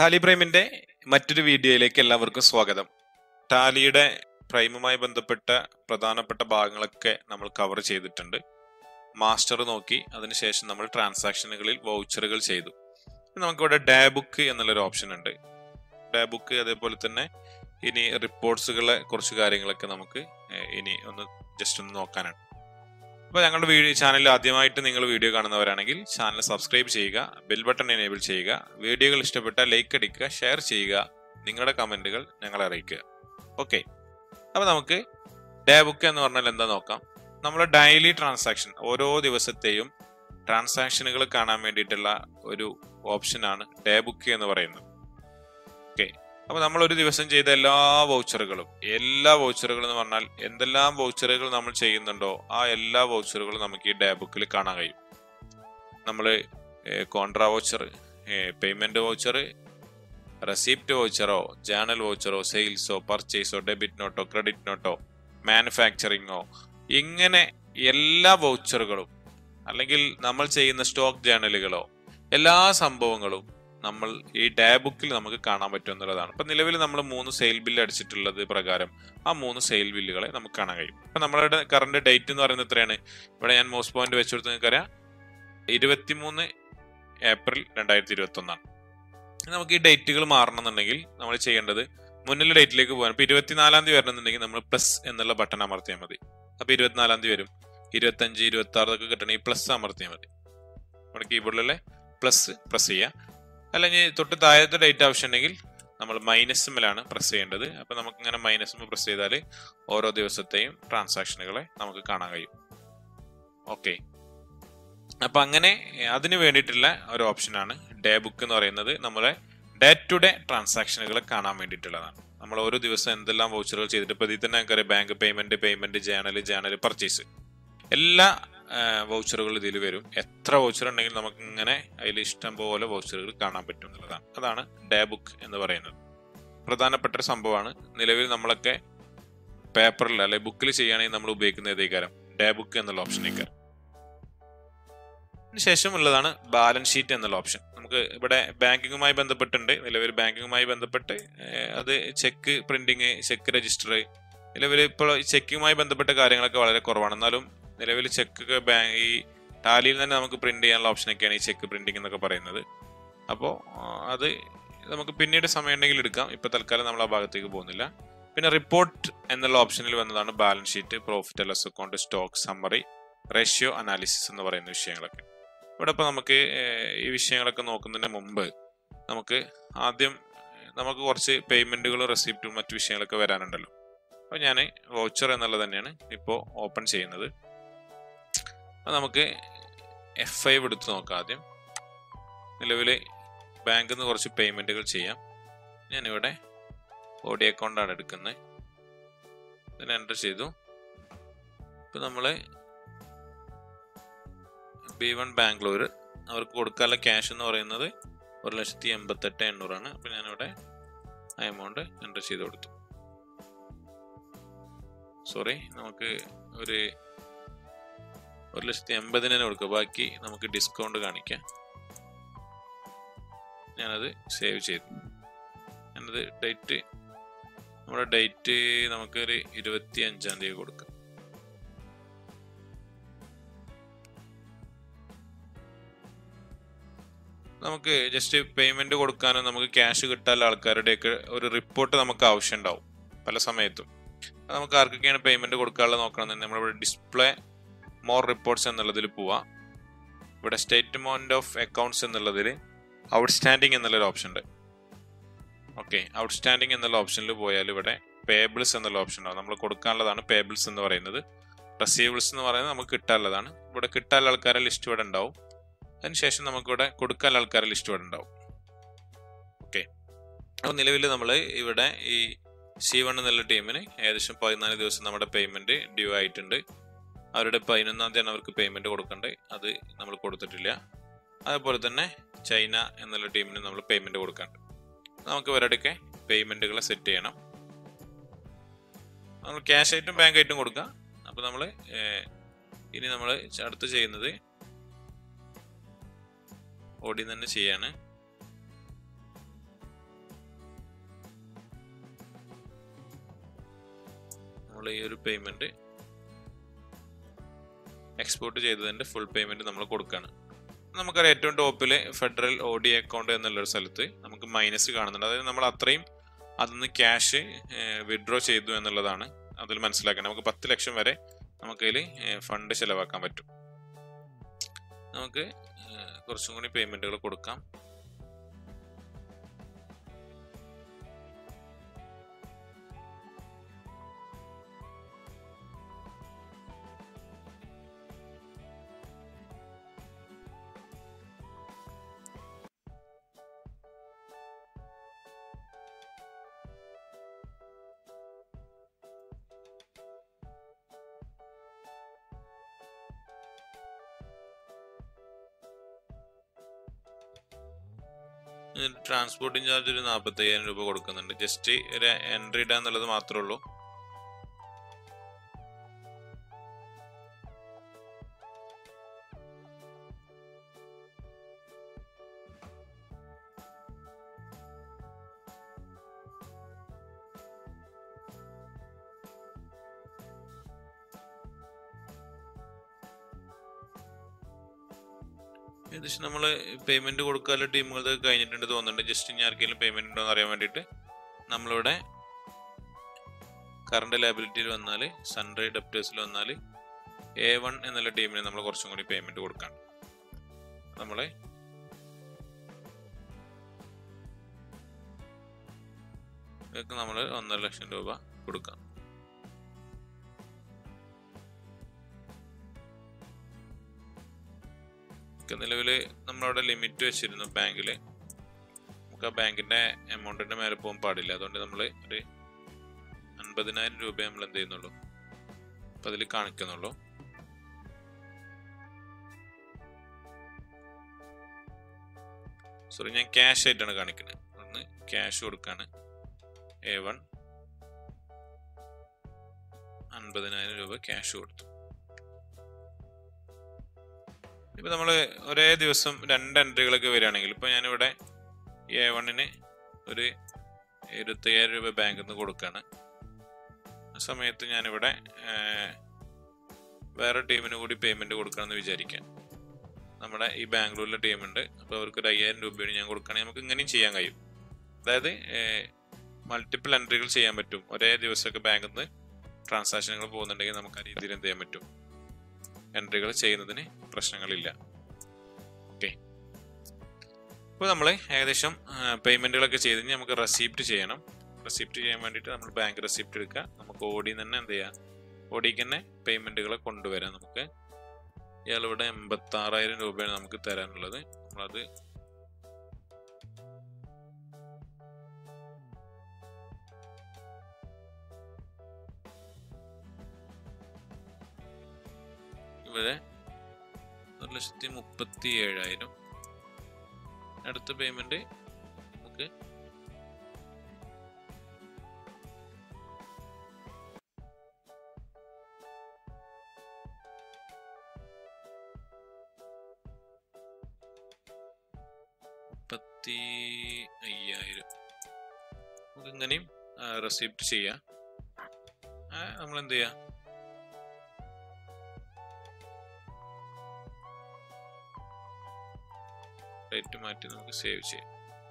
Tally പ്രൈമിന്റെ മറ്റൊരു വീഡിയോയിലേക്ക് എല്ലാവർക്കും സ്വാഗതം ടാലിയുടെ പ്രൈമുമായി ബന്ധപ്പെട്ട പ്രധാനപ്പെട്ട ഭാഗങ്ങളൊക്കെ നമ്മൾ കവർ ചെയ്തിട്ടുണ്ട് മാസ്റ്റർ നോക്കി അതിനുശേഷം നമ്മൾ ട്രാൻസാക്ഷനുകളിൽ വൗച്ചറുകൾ ചെയ്തു നമുക്കിവിടെ ഡേ ബുക്ക് എന്നുള്ളൊരു ഓപ്ഷൻ ഉണ്ട് ഡേ ബുക്ക് അതേപോലെ തന്നെ ഇനി റിപ്പോർട്ട്സുകളെ കുറച്ച് കാര്യങ്ങളൊക്കെ നമുക്ക് ഏഹ്, ഇനി ഒന്ന് ജസ്റ്റ് ഒന്ന് നോക്കാനാണ് അപ്പോൾ ഞങ്ങളുടെ വീഡിയോ ചാനലിൽ ആദ്യമായിട്ട് നിങ്ങൾ വീഡിയോ കാണുന്നവരാണെങ്കിൽ ചാനൽ സബ്സ്ക്രൈബ് ചെയ്യുക ബെൽ ബട്ടൺ എനേബിൾ ചെയ്യുക വീഡിയോകൾ ഇഷ്ടപ്പെട്ടാൽ ലൈക്ക് അടിക്കുക ഷെയർ ചെയ്യുക നിങ്ങളുടെ കമൻറ്റുകൾ ഞങ്ങളെ അറിയിക്കുക ഓക്കെ അപ്പോൾ നമുക്ക് ഡേ ബുക്ക് എന്ന് പറഞ്ഞാൽ എന്താ നോക്കാം നമ്മൾ ഡെയിലി ട്രാൻസാക്ഷൻ ഓരോ ദിവസത്തെയും ട്രാൻസാക്ഷനുകൾ കാണാൻ വേണ്ടിയിട്ടുള്ള ഒരു ഓപ്ഷനാണ് ഡേ ബുക്ക് എന്ന് പറയുന്നത് ഓക്കെ അപ്പോൾ നമ്മൾ ഒരു ദിവസം ചെയ്ത എല്ലാ വൗച്ചറുകളും എല്ലാ വൗച്ചറുകളും എന്ന് പറഞ്ഞാൽ എന്തെല്ലാം വൗച്ചറുകൾ നമ്മൾ ചെയ്യുന്നുണ്ടോ ആ എല്ലാ വൗച്ചറുകളും നമുക്ക് ഈ ഡേ ബുക്കിൽ കാണാൻ കഴിയും നമ്മൾ contra voucher payment voucher receipt വൗച്ചറോ ജേണൽ വൗച്ചറോ സെയിൽസോ പർച്ചേസോ ഡെബിറ്റ് നോട്ടോ ക്രെഡിറ്റ് നോട്ടോ മാനുഫാക്ചറിങ്ങോ ഇങ്ങനെ എല്ലാ വൗച്ചറുകളും അല്ലെങ്കിൽ നമ്മൾ ചെയ്യുന്ന സ്റ്റോക്ക് ജേണലുകളോ എല്ലാ സംഭവങ്ങളും നമ്മൾ ഈ ഡേ ബുക്കിൽ നമുക്ക് കാണാൻ പറ്റും എന്നുള്ളതാണ് ഇപ്പൊ നിലവിൽ നമ്മൾ മൂന്ന് സെയിൽ ബില്ല് അടിച്ചിട്ടുള്ളത് പ്രകാരം ആ മൂന്ന് സെയിൽ ബില്ലുകളെ നമുക്ക് കാണാൻ കഴിയും ഇപ്പൊ നമ്മളുടെ കറണ്ട് ഡേറ്റ് എന്ന് പറയുന്നത് എത്രയാണ് ഇവിടെ ഞാൻ മോസ് പോയിന്റ് വെച്ചു കൊടുത്ത് നിങ്ങൾക്കറിയാം ഇരുപത്തിമൂന്ന് ഏപ്രിൽ രണ്ടായിരത്തി ഇരുപത്തി ഒന്നാണ് നമുക്ക് ഈ ഡേറ്റുകൾ മാറണമെന്നുണ്ടെങ്കിൽ നമ്മൾ ചെയ്യേണ്ടത് മുന്നിലെ ഡേറ്റിലേക്ക് പോകാൻ ഇപ്പൊ ഇരുപത്തിനാലാം തീയതി വരണമെന്നുണ്ടെങ്കിൽ നമ്മൾ പ്ലസ് എന്നുള്ള ബട്ടൺ അമർത്തിയാൽ മതി അപ്പൊ ഇരുപത്തിനാലാം തീയതി വരും ഇരുപത്തഞ്ച് ഇരുപത്തി ആറ് ഒക്കെ കിട്ടണമെങ്കിൽ പ്ലസ് അമർത്തിയാൽ മതി നമ്മുടെ കീബോർഡിലെ പ്ലസ് പ്രസ് ചെയ്യുക അല്ലെങ്കിൽ തൊട്ട് താഴത്തെ ഡേറ്റ് ആവശ്യമുണ്ടെങ്കിൽ നമ്മൾ മൈനസുമിലാണ് പ്രസ് ചെയ്യേണ്ടത് അപ്പൊ നമുക്ക് ഇങ്ങനെ മൈനസും പ്രസ് ചെയ്താൽ ഓരോ ദിവസത്തെയും ട്രാൻസാക്ഷനുകളെ നമുക്ക് കാണാൻ കഴിയും ഓക്കെ അപ്പൊ അങ്ങനെ അതിന് വേണ്ടിയിട്ടുള്ള ഒരു ഓപ്ഷനാണ് ഡേ ബുക്ക് എന്ന് പറയുന്നത് നമ്മളെ ഡേ ടു ഡേ ട്രാൻസാക്ഷനുകൾ കാണാൻ വേണ്ടിയിട്ടുള്ളതാണ് നമ്മൾ ഓരോ ദിവസം എന്തെല്ലാം വൗച്ചറുകൾ ചെയ്തിട്ട് ഇപ്പൊ ഇതിൽ തന്നെ നമുക്കറിയാം bank payment payment journal journal purchase എല്ലാ വൗച്ചറുകൾ ഇതിൽ വരും എത്ര വൗച്ചർ ഉണ്ടെങ്കിൽ നമുക്ക് ഇങ്ങനെ അതിൽ ഇഷ്ടം പോലെ വൗച്ചറുകൾ കാണാൻ പറ്റും എന്നുള്ളതാണ് അതാണ് ഡേ ബുക്ക് എന്ന് പറയുന്നത് പ്രധാനപ്പെട്ട ഒരു സംഭവമാണ് നിലവിൽ നമ്മളൊക്കെ പേപ്പറിൽ അല്ലെ ബുക്കിൽ ചെയ്യുകയാണെങ്കിൽ നമ്മൾ ഉപയോഗിക്കുന്ന ഏതേക്കാരം ഡേ ബുക്ക് എന്നുള്ള ഓപ്ഷനേക്കാരം ശേഷം ഉള്ളതാണ് ബാലൻസ് ഷീറ്റ് എന്നുള്ള ഓപ്ഷൻ നമുക്ക് ഇവിടെ ബാങ്കിങ്ങുമായി ബന്ധപ്പെട്ടുണ്ട് നിലവിൽ ബാങ്കിങ്ങുമായി ബന്ധപ്പെട്ട് ഏഹ്, അത് ചെക്ക് പ്രിന്റിങ് ചെക്ക് രജിസ്റ്റർ നിലവിൽ ഇപ്പോൾ ചെക്കിങ്ങുമായി ബന്ധപ്പെട്ട കാര്യങ്ങളൊക്കെ വളരെ കുറവാണ് എന്നാലും നിലവിൽ ചെക്ക് ബാങ്ക് ഈ ടാലിയിൽ തന്നെ നമുക്ക് പ്രിന്റ് ചെയ്യാനുള്ള ഓപ്ഷനൊക്കെയാണ് ഈ ചെക്ക് പ്രിന്റിംഗ് എന്നൊക്കെ പറയുന്നത് അപ്പോൾ അത് നമുക്ക് പിന്നീട് സമയം ഉണ്ടെങ്കിൽ എടുക്കാം ഇപ്പൊ തൽക്കാലം നമ്മൾ ആ ഭാഗത്തേക്ക് പോകുന്നില്ല പിന്നെ റിപ്പോർട്ട് എന്നുള്ള ഓപ്ഷനിൽ വന്നതാണ് balance sheet profit loss account stock summary ratio analysis എന്ന് പറയുന്ന വിഷയങ്ങളൊക്കെ ഇവിടെ ഇപ്പോൾ നമുക്ക് ഏഹ്, ഈ വിഷയങ്ങളൊക്കെ നോക്കുന്നതിന് മുമ്പ് നമുക്ക് ആദ്യം നമുക്ക് കുറച്ച് പേയ്മെന്റുകളും റെസിപ്റ്റും മറ്റു വിഷയങ്ങളൊക്കെ വരാനുണ്ടല്ലോ അപ്പോൾ ഞാൻ വൗച്ചർ എന്നുള്ളത് തന്നെയാണ് ഇപ്പോൾ ഓപ്പൺ ചെയ്യുന്നത് അപ്പോൾ നമുക്ക് എഫ് ഫൈവ് എടുത്ത് നോക്കാം ആദ്യം നിലവിൽ ബാങ്കിൽ നിന്ന് കുറച്ച് പേയ്മെന്റുകൾ ചെയ്യാം ഞാനിവിടെ ഓഡി അക്കൗണ്ടാണ് എടുക്കുന്നത് ഇതിന് എൻ്റർ ചെയ്തു ഇപ്പം നമ്മൾ ബി വൺ ബാംഗ്ലൂർ അവർക്ക് കൊടുക്കാനുള്ള ക്യാഷ് എന്ന് പറയുന്നത് ഒരു ലക്ഷത്തി എൺപത്തെട്ട് എണ്ണൂറാണ് അപ്പം ഞാനിവിടെ ആ എമൗണ്ട് എൻ്റർ ചെയ്ത് കൊടുത്തു സോറി നമുക്ക് ഒരു ഒരു ലക്ഷത്തി എൺപതിന് തന്നെ കൊടുക്കുക ബാക്കി നമുക്ക് ഡിസ്കൗണ്ട് കാണിക്കാം ഞാനത് സേവ് ചെയ്തു ഞാനത് ഡേറ്റ് നമ്മുടെ ഡേറ്റ് നമുക്കൊരു ഇരുപത്തി അഞ്ചാം തീയതി കൊടുക്കാം നമുക്ക് ജസ്റ്റ് പേയ്മെന്റ് കൊടുക്കാനും നമുക്ക് ക്യാഷ് കിട്ടാനുള്ള ആൾക്കാരുടെയൊക്കെ ഒരു റിപ്പോർട്ട് നമുക്ക് ആവശ്യമുണ്ടാവും പല സമയത്തും അത് നമുക്ക് ആർക്കൊക്കെയാണ് പേയ്മെന്റ് കൊടുക്കാനുള്ളത് നോക്കണമെന്നുണ്ടെങ്കിൽ നമ്മളിവിടെ ഡിസ്പ്ലേ മോർ റിപ്പോർട്ട്സ് എന്നുള്ളതിൽ പോവാം ഇവിടെ സ്റ്റേറ്റ്മെന്റ് ഓഫ് അക്കൗണ്ട്സ് എന്നുള്ളതിൽ ഔട്ട്സ്റ്റാൻഡിങ് എന്നുള്ളൊരു ഓപ്ഷൻ ഉണ്ട് ഓക്കെ ഔട്ട്സ്റ്റാൻഡിങ് എന്നുള്ള ഓപ്ഷനിൽ പോയാൽ ഇവിടെ പേബിൾസ് എന്നുള്ള ഓപ്ഷൻ ഉണ്ടാവും നമ്മൾ കൊടുക്കാനുള്ളതാണ് പേബിൾസ് എന്ന് പറയുന്നത് റെസീവബിൾസ് എന്ന് പറയുന്നത് നമുക്ക് കിട്ടാനുള്ളതാണ് ഇവിടെ കിട്ടാനുള്ള ആൾക്കാരെ ലിസ്റ്റ് ഇവിടെ ഉണ്ടാവും അതിനുശേഷം നമുക്കിവിടെ കൊടുക്കാനുള്ള ആൾക്കാരെ ലിസ്റ്റ് ഇവിടെ ഉണ്ടാവും ഓക്കെ അപ്പോൾ നിലവിൽ നമ്മൾ ഇവിടെ ഈ സി വൺ എന്നുള്ള ടീമിന് ഏകദേശം പതിനാല് ദിവസം നമ്മുടെ പേയ്മെന്റ് ഡ്യൂ ആയിട്ടുണ്ട് അവരുടെ പതിനൊന്നാം തീയതിയാണ് അവർക്ക് പേയ്മെന്റ് കൊടുക്കേണ്ടത് അത് നമ്മൾ കൊടുത്തിട്ടില്ല അതുപോലെ തന്നെ ചൈന എന്നുള്ള ടീമിന് നമ്മൾ പേയ്മെന്റ് കൊടുക്കാണ്ട് നമുക്ക് ഇവരുടെയൊക്കെ പേയ്മെന്റുകൾ സെറ്റ് ചെയ്യണം നമ്മൾ ക്യാഷ് ആയിട്ടും ബാങ്ക് ആയിട്ടും കൊടുക്കാം അപ്പോൾ നമ്മൾ ഇനി നമ്മൾ അടുത്ത് ചെയ്യുന്നത് ഓടി തന്നെ ചെയ്യാണ് നമ്മൾ ഈ ഒരു പേയ്മെന്റ് എക്സ്പോർട്ട് ചെയ്തതിന്റെ ഫുൾ പേയ്മെന്റ് നമ്മൾ കൊടുക്കുകയാണ് നമുക്കറിയാം ഏറ്റവും ടോപ്പിൽ ഫെഡറൽ ഒ ഡി അക്കൗണ്ട് എന്നുള്ളൊരു സ്ഥലത്ത് നമുക്ക് മൈനസ് കാണുന്നുണ്ട് അതായത് നമ്മൾ അത്രയും അതിൽ ക്യാഷ് വിഡ്രോ ചെയ്തു എന്നുള്ളതാണ് അതിൽ മനസ്സിലാക്കണം നമുക്ക് പത്ത് ലക്ഷം വരെ നമുക്കതിൽ ഫണ്ട് ചെലവാക്കാൻ പറ്റും നമുക്ക് ഏഹ്, കുറച്ചും കൂടി പേയ്മെന്റുകൾ കൊടുക്കാം ട്രാൻസ്പോർട്ടിംഗ് ചാർജ് ഒരു നാൽപ്പത്തി അയ്യായിരം രൂപ കൊടുക്കുന്നുണ്ട് ജസ്റ്റ് ഒരു എൻട്രി ഇടുക എന്നുള്ളത് മാത്രമേ ഉള്ളൂ ഏകദേശം നമ്മൾ പേയ്മെന്റ് കൊടുക്കാനുള്ള ടീമുകൾ കഴിഞ്ഞിട്ടുണ്ട് തോന്നുന്നുണ്ട് ജസ്റ്റ് ഇനി ആർക്കെങ്കിലും പേയ്മെന്റ് ഉണ്ടോ എന്ന് അറിയാൻ വേണ്ടിയിട്ട് നമ്മളിവിടെ കറണ്ട് ലാബിലിറ്റിയിൽ വന്നാൽ സൺഡേ ഡെപ്റ്റേഴ്സിൽ വന്നാൽ എ വൺ എന്നുള്ള ടീമിന് നമ്മൾ കുറച്ചും കൂടി പേയ്മെന്റ് കൊടുക്കാം നമ്മൾ ഇതൊക്കെ നമ്മൾ ഒന്നര ലക്ഷം രൂപ കൊടുക്കാം നിലവിൽ നമ്മളവിടെ ലിമിറ്റ് വെച്ചിരുന്നു ബാങ്കിൽ നമുക്ക് ആ ബാങ്കിന്റെ എമൗണ്ടിന്റെ മേലെ പോകാൻ പാടില്ല അതുകൊണ്ട് നമ്മൾ ഒരു അൻപതിനായിരം രൂപ നമ്മൾ എന്ത് ചെയ്യുന്നുള്ളൂ അപ്പൊ അതിൽ കാണിക്കുന്നുള്ളൂ സോറി ഞാൻ ക്യാഷ് ആയിട്ടാണ് കാണിക്കുന്നത് ഒന്ന് ക്യാഷ് കൊടുക്കാണ് എ വൺ അൻപതിനായിരം രൂപ ക്യാഷ് കൊടുത്തു ഇപ്പൊ നമ്മൾ ഒരേ ദിവസം രണ്ട് എൻട്രികളൊക്കെ വരികയാണെങ്കിൽ ഇപ്പൊ ഞാനിവിടെ എ വണ്ണിന് ഒരു ഇരുപത്തയ്യായിരം രൂപ ബാങ്കിൽ നിന്ന് കൊടുക്കുകയാണ് ആ സമയത്ത് ഞാനിവിടെ ഏർ, വേറെ ടീമിന് കൂടി പേയ്മെന്റ് കൊടുക്കണമെന്ന് വിചാരിക്കാം നമ്മുടെ ഈ ബാംഗ്ലൂരിലെ ടീമുണ്ട് അപ്പോൾ അവർക്ക് ഒരു അയ്യായിരം രൂപയാണ് ഞാൻ കൊടുക്കുകയാണെങ്കിൽ നമുക്ക് ഇങ്ങനെയും ചെയ്യാൻ കഴിയും അതായത് മൾട്ടിപ്പിൾ എൻട്രികൾ ചെയ്യാൻ പറ്റും ഒരേ ദിവസമൊക്കെ ബാങ്കിൽ നിന്ന് ട്രാൻസാക്ഷനുകൾ പോകുന്നുണ്ടെങ്കിൽ നമുക്ക് ആ രീതിയിൽ എന്ത് ചെയ്യാൻ പറ്റും എൻട്രികൾ ചെയ്യുന്നതിന് പ്രശ്നങ്ങളില്ല ഓക്കെ ഇപ്പോൾ നമ്മൾ ഏകദേശം പേയ്മെന്റുകളൊക്കെ ചെയ്ത് കഴിഞ്ഞ് നമുക്ക് റെസിപ്റ്റ് ചെയ്യണം റെസിപ്റ്റ് ചെയ്യാൻ വേണ്ടിയിട്ട് നമ്മൾ ബാങ്ക് റെസിപ്റ്റ് എടുക്കുക നമുക്ക് ഓടി തന്നെ എന്ത് ചെയ്യാം ഓടിക്ക് തന്നെ പേയ്മെന്റുകളെ കൊണ്ടുവരാം നമുക്ക് ഇയാളിവിടെ എൺപത്തി ആറായിരം രൂപയാണ് നമുക്ക് തരാനുള്ളത് നമ്മളത് ഇവിടെ ഒരു ലക്ഷത്തി മുപ്പത്തി ഏഴായിരം അടുത്ത പേയ്മെന്റ് നമുക്ക് മുപ്പത്തി അയ്യായിരം നമുക്ക് ഇങ്ങനെയും റെസിപ്റ്റ് ചെയ്യാം നമ്മൾ എന്ത് ചെയ്യാം ഡേറ്റ് മാറ്റി നമുക്ക് സേവ് ചെയ്യാം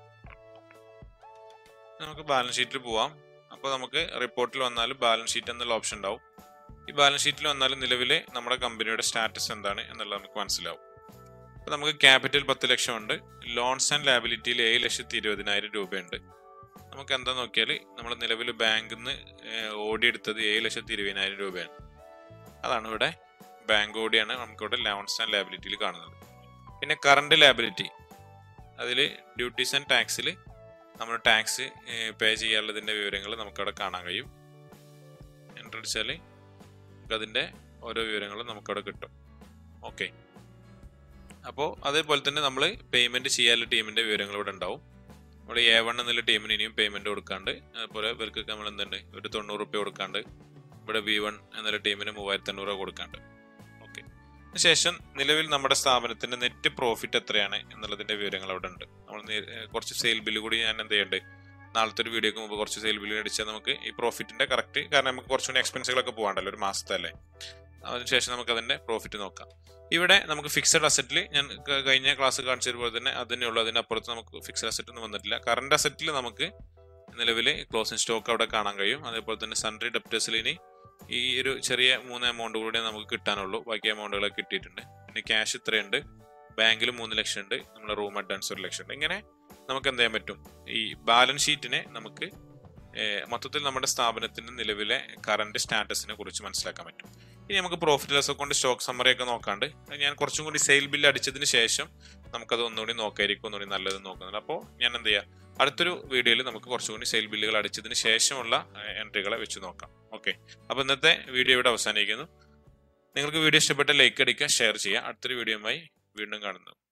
നമുക്ക് ബാലൻസ് ഷീറ്റിൽ പോവാം അപ്പോൾ നമുക്ക് റിപ്പോർട്ടിൽ വന്നാലും ബാലൻസ് ഷീറ്റ് എന്നുള്ള ഓപ്ഷൻ ഉണ്ടാവും ഈ ബാലൻസ് ഷീറ്റിൽ വന്നാലും നിലവിലെ നമ്മുടെ കമ്പനിയുടെ സ്റ്റാറ്റസ് എന്താണ് എന്നുള്ളത് നമുക്ക് മനസ്സിലാവും അപ്പോൾ നമുക്ക് ക്യാപിറ്റൽ പത്ത് ലക്ഷം ഉണ്ട് ലോൺസ് ആൻഡ് ലാബിലിറ്റിയിൽ ഏഴ് ലക്ഷത്തി ഇരുപതിനായിരം രൂപയുണ്ട് നമുക്ക് എന്താ നോക്കിയാൽ നമ്മൾ നിലവിൽ ബാങ്കിൽ നിന്ന് ഓടി എടുത്തത് ഏഴ് ലക്ഷത്തി ഇരുപതിനായിരം രൂപയാണ് അതാണ് ഇവിടെ ബാങ്ക് ഓടിയാണ് നമുക്കിവിടെ ലോൺസ് ആൻഡ് ലാബിലിറ്റിയിൽ കാണുന്നത് പിന്നെ കറണ്ട് ലാബിലിറ്റി അതിൽ ഡ്യൂട്ടീസ് ആൻഡ് ടാക്സിൽ നമ്മൾ ടാക്സ് പേ ചെയ്യാനുള്ളതിൻ്റെ വിവരങ്ങൾ നമുക്കവിടെ കാണാൻ കഴിയും എൻ്റർ അടിച്ചാൽ നമുക്കതിൻ്റെ ഓരോ വിവരങ്ങളും നമുക്കവിടെ കിട്ടും ഓക്കെ അപ്പോൾ അതേപോലെ തന്നെ നമ്മൾ പേയ്മെൻറ്റ് ചെയ്യാനുള്ള ടീമിൻ്റെ വിവരങ്ങൾ ഇവിടെ ഉണ്ടാവും നമ്മൾ എ വൺ എന്നുള്ള ടീമിന് ഇനിയും പേയ്മെൻറ്റ് കൊടുക്കാണ്ട് അതുപോലെ ഇവർക്കൊക്കെ നമ്മൾ എന്തുണ്ട് ഒരു തൊണ്ണൂറ് റുപ്യ കൊടുക്കാണ്ട് ഇവിടെ ബി വൺ എന്നുള്ള ടീമിന് മൂവായിരത്തി അഞ്ഞൂറ് കൊടുക്കാണ്ട് ഓക്കെ ശേഷം നിലവിൽ നമ്മുടെ സ്ഥാപനത്തിന്റെ നെറ്റ് പ്രോഫിറ്റ് എത്രയാണ് എന്നുള്ളതിന്റെ വിവരങ്ങൾ അവിടെ ഉണ്ട് നമ്മൾ നേ- ഏർ കുറച്ച് സെയിൽ ബില്ല് കൂടി ഞാൻ എന്ത് ചെയ്യണ്ട് നാളത്തെ ഒരു വീഡിയോക്ക് മുമ്പ് കുറച്ച് സെയിൽ ബില്ല് അടിച്ചാൽ നമുക്ക് ഈ പ്രോഫിറ്റിന്റെ കറക്റ്റ് കാരണം നമുക്ക് കുറച്ചുകൂടി എക്സ്പെൻസുകളൊക്കെ പോകാണ്ടല്ലോ ഒരു മാസത്തെ അല്ലേ അതിനുശേഷം നമുക്ക് അതിന്റെ പ്രോഫിറ്റ് നോക്കാം ഇവിടെ നമുക്ക് ഫിക്സഡ് അസറ്റിൽ ഞാൻ ക- കഴിഞ്ഞ ക്ലാസ് കാണിച്ചത് പോലെ തന്നെ അതിനെ ഉള്ളൂ അതിനപ്പുറത്ത് നമുക്ക് ഫിക്സഡ് അസറ്റ് ഒന്നും വന്നിട്ടില്ല കറണ്ട് അസറ്റിൽ നമുക്ക് നിലവിൽ ക്ലോസിംഗ് സ്റ്റോക്ക് അവിടെ കാണാൻ കഴിയും അതേപോലെ തന്നെ സൺട്രി ഡെപ്റ്റേഴ്സിൽ ഇനി ഈ ഒരു ചെറിയ മൂന്ന് എമൗണ്ട് കൂടെ നമുക്ക് കിട്ടാനുള്ളൂ ബാക്കി എമൗണ്ടുകളൊക്കെ കിട്ടിയിട്ടുണ്ട് പിന്നെ ക്യാഷ് ഇത്രയുണ്ട് ബാങ്കിൽ മൂന്ന് ലക്ഷം ഉണ്ട് നമ്മളെ റൂം അഡ്വാൻസ് ഒരു ലക്ഷം ഉണ്ട് ഇങ്ങനെ നമുക്ക് എന്ത് ചെയ്യാൻ പറ്റും ഈ ബാലൻസ് ഷീറ്റിനെ നമുക്ക് ഏഹ്, മൊത്തത്തിൽ നമ്മുടെ സ്ഥാപനത്തിന്റെ നിലവിലെ കറണ്ട് സ്റ്റാറ്റസിനെ കുറിച്ച് മനസ്സിലാക്കാൻ പറ്റും ഇനി നമുക്ക് പ്രോഫിറ്റ് ലോസ് കൊണ്ട് സ്റ്റോക്ക് സമ്മറി ഒക്കെ നോക്കാണ്ട് ഞാൻ കുറച്ചും കൂടി സെയിൽ ബില്ല് അടിച്ചതിന് ശേഷം നമുക്കത് ഒന്നുകൂടി നോക്കായിരിക്കും ഒന്നുകൂടി നല്ലത് നോക്കുന്നുണ്ട് അപ്പോൾ ഞാൻ എന്ത് ചെയ്യാം അടുത്തൊരു വീഡിയോയിൽ നമുക്ക് കുറച്ചുകൂടി സെയിൽ ബില്ലുകൾ അടിച്ചതിന് ശേഷമുള്ള എൻട്രികളെ വെച്ച് നോക്കാം ഓക്കെ അപ്പോൾ ഇന്നത്തെ വീഡിയോ ഇവിടെ അവസാനിക്കുന്നു നിങ്ങൾക്ക് വീഡിയോ ഇഷ്ടപ്പെട്ട ലൈക്ക് അടിക്കുക ഷെയർ ചെയ്യുക അടുത്തൊരു വീഡിയോയുമായി വീണ്ടും കാണുന്നു